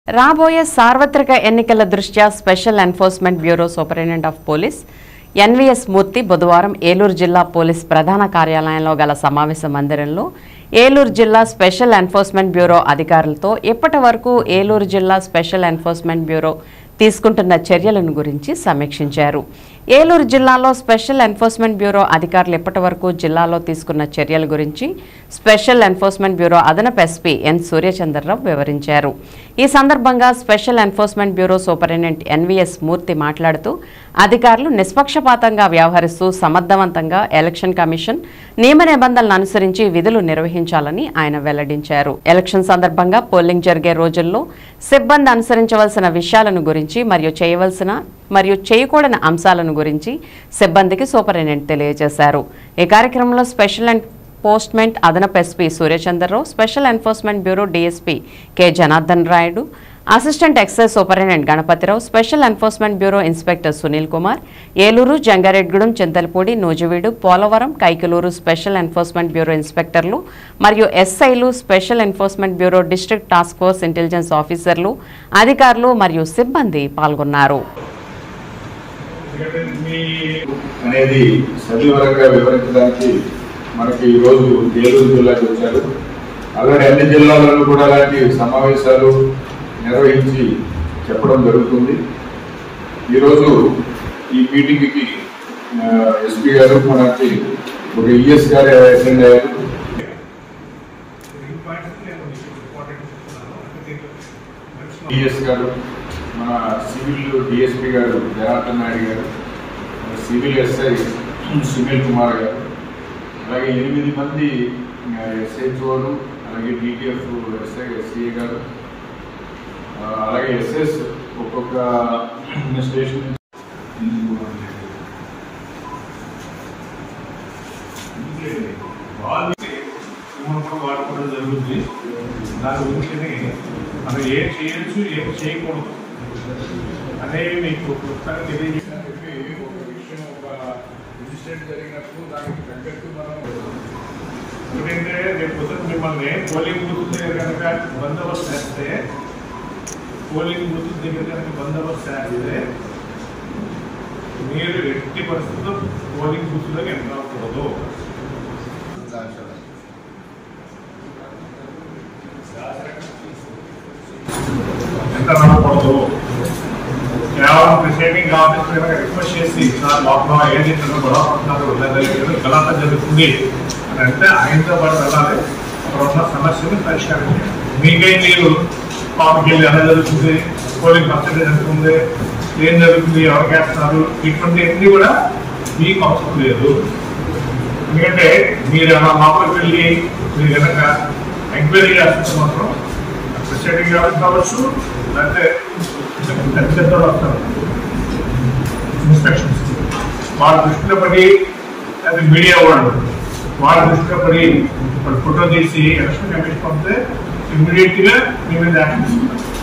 రాబోయే సార్వత్రిక ఎన్నికల దృష్ట్యా special enforcement bureau superintendent of police NVS Murthy బుధవారం ఏలూరు జిల్లా పోలీస్ ప్రధాన కార్యాలయంలో గల సమావేశ మందిరంలో ఏలూరు జిల్లా స్పెషల్ ఎన్ఫోర్స్మెంట్ బ్యూరో అధికారులతో ఇప్పటి వరకు ఏలూరు జిల్లా స్పెషల్ ఎన్ఫోర్స్మెంట్ బ్యూరో తీసుకుంటున్న చర్యలను గురించి సమీక్షించారు ఏలూరు జిల్లాలో స్పెషల్ ఎన్ఫోర్స్మెంట్ బ్యూరో అధికారులు ఇప్పటి వరకు జిల్లాలో తీసుకున్న చర్యల గురించి స్పెషల్ ఎన్ఫోర్స్మెంట్ బ్యూరో అదనపు ఎస్పీ ఎన్ సూర్యచంద్రరావు వివరించారు ఈ సందర్భంగా special enforcement bureau superintendent NVS Murthy మాట్లాడుతూ అధికారులు నిష్పక్షపాతంగా వ్యవహరిస్తూ సమర్థవంతంగా ఎలక్షన్ కమిషన్ నియమ నిబంధనలను అనుసరించి విధులు నిర్వహించాలని ఆయన వెల్లడించారు ఎలక్షన్ సందర్భంగా పోలింగ్ జరిగే రోజుల్లో సిబ్బంది అనుసరించవలసిన విషయాలను గురించి మరియు చేయవలసిన మరియు చేయకూడని అంశాలను గురించి సిబ్బందికి సూపరింటెండెంట్ తెలియజేశారు ఈ కార్యక్రమంలో స్పెషల్ అండ్ పోస్ట్మెంట్ అదనపు SP Suryachandrarao special enforcement bureau DSP K Janardhan Rayudu assistant excise superintendent Ganapathirao special enforcement bureau inspector Sunil Kumar Eluru Jangareddygudem Chintalapudi Nuzvid Polavaram Kaikaluru special enforcement bureau ఇన్స్పెక్టర్లు మరియు ఎస్ఐలు special enforcement bureau district task force intelligence ఆఫీసర్లు అధికారులు మరియు సిబ్బంది పాల్గొన్నారు ఎందుకంటే మీ అనేది సవివరంగా వివరించడానికి మనకి ఈరోజు ఏలూరు జిల్లాకి వచ్చారు అలాగే అన్ని జిల్లాలలో కూడా అలాంటి సమావేశాలు నిర్వహించి చెప్పడం జరుగుతుంది ఈరోజు ఈ మీటింగ్కి ఎస్పీ గారు మనకి ఒక ఈఎస్ గారు అటెండ్ అయ్యారు ఈ పాయింట్స్ నేను మీకు ఇంపార్టెంట్ చెప్తున్నాను అంటే దీంట్లో mention ఈఎస్ గారు మన సివిల్ డిఎస్పీ గారు జనార్దన్ నాయుడు గారు మన సివిల్ ఎస్ఐ సునీల్ కుమార్ గారు అలాగే ఎనిమిది మంది ఎస్హెచ్ఓలు అలాగే డిటిఎఫ్ ఎస్ఐ ఎస్సీఏ గారు ఆ, అలాగే ఎస్ఎస్ ఒక్కొక్క స్టేషన్ వాళ్ళు మనం కూడా వాడుకోవడం జరుగుతుంది దాని గురించి మనం ఏం చేయొచ్చు ఏం చేయకూడదు అనేవి మీకు క్లుప్తంగా తెలియజేసిన చెప్పి ఒక విషయం ఒక ఇన్సిడెంట్ జరిగినప్పుడు దానికి తగ్గట్టు మనం ఎందుకంటే రేపు పొద్దున్న మిమ్మల్ని పోలింగ్ బూత్ దగ్గర కనుక బందోబస్తు చేస్తే పోలింగ్ బూత్ దగ్గర కనుక బందోబస్తు చేస్తే మీరు ఎట్టి పరిస్థితుల్లో పోలింగ్ బూత్లోకి ఎంటర్ అవ్వకూడదు ఎంటర్ అవ్వకూడదు కేవలం ప్రిసైడింగ్ ఆఫీసర్ కనుక రిక్వెస్ట్ చేసి సార్ లోపల ఏది గొడవ పడుతున్నారు లేదా ఏదో గలాట జరుగుతుంది అని అంటే ఆయనతో పాటు వెళ్ళాలి అక్కడ ఉన్న సమస్యను పరిష్కారం చేయాలి మీకే మీరు పాపకి వెళ్ళి ఎలా జరుగుతుంది పోలింగ్ పర్సెంటేజ్ ఎంత ఉంది ఏం జరుగుతుంది ఎవరికి వేస్తున్నారు ఇటువంటి అన్ని కూడా మీకు అవసరం లేదు ఎందుకంటే మీరు అలా లోపలికి వెళ్ళి మీరు కనుక ఎంక్వైరీ చేస్తుంటే మాత్రం ప్రిసైడింగ్ ఆఫీసర్ కావచ్చు లేకపోతే పెద్ద పెద్ద వస్తారు ఇన్స్పెక్షన్స్ వాళ్ళ దృష్టిలో పడి అది మీడియా వాళ్ళు వాళ్ళ దృష్టిలో పడి వాళ్ళు ఫోటో తీసి ఎలక్షన్ కమిషన్ పంపితే ఇమ్మీడియట్ గా మీ మీద యాక్షన్ తీసుకుంటారు